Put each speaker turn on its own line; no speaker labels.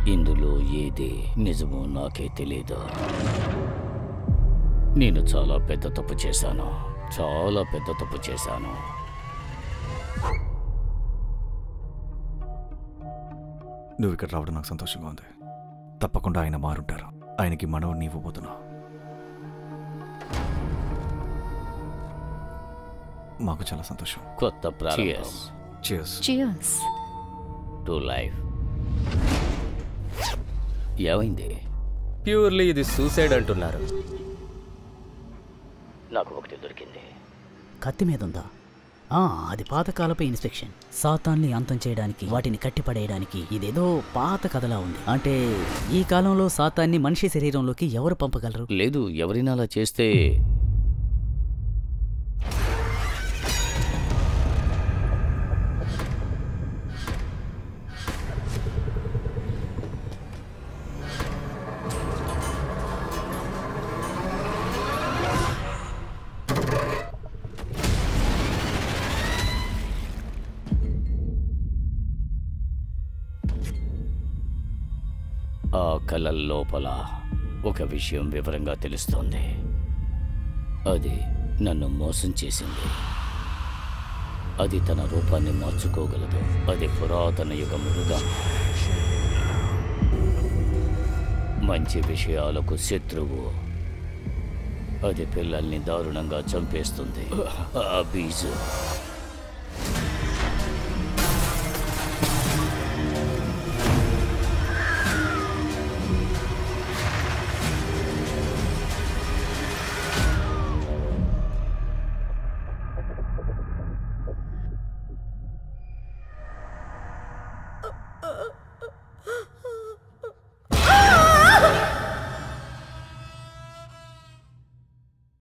ఇందులో ఏది నిజమో నాకే తెలీదు నేను చాలా పెద్ద తప్పు చేశాను చాలా పెద్ద తప్పు చేశాను
నువ్వు ఇక్కడ రావడం నాకు సంతోషంగా ఉంది తప్పకుండా ఆయన మారుంటారు ఆయనకి మనవడిని ఇవ్వబోతున్నా మాకు చాలా సంతోషం
కొత్త ప్రారంభం
చేస్
చియర్స్
టు లైఫ్ ఏమైంది
ప్యూర్లీ ఇది సూసైడ్ అంటున్నారు
నాకు ఒకటి దొరికింది
కత్తి మీద ఉందా ఆ, అది పాతకాలపు ఇన్స్పెక్షన్ సాతాన్ని అంతం చేయడానికి వాటిని కట్టిపడేయడానికి ఇదేదో పాత కథలా ఉంది అంటే ఈ కాలంలో సాతాన్ని మనిషి శరీరంలోకి ఎవరు పంపగలరు
లేదు ఎవరైనా అలా చేస్తే ఆ కళల లోపల ఒక విషయం వివరంగా తెలుస్తోంది అది నన్ను మోసం చేసింది అది తన రూపాన్ని మార్చుకోగలదు అది పురాతన యుగ మృగం మంచి విషయాలకు శత్రువు అది పిల్లల్ని దారుణంగా చంపేస్తుంది ఆ బీజు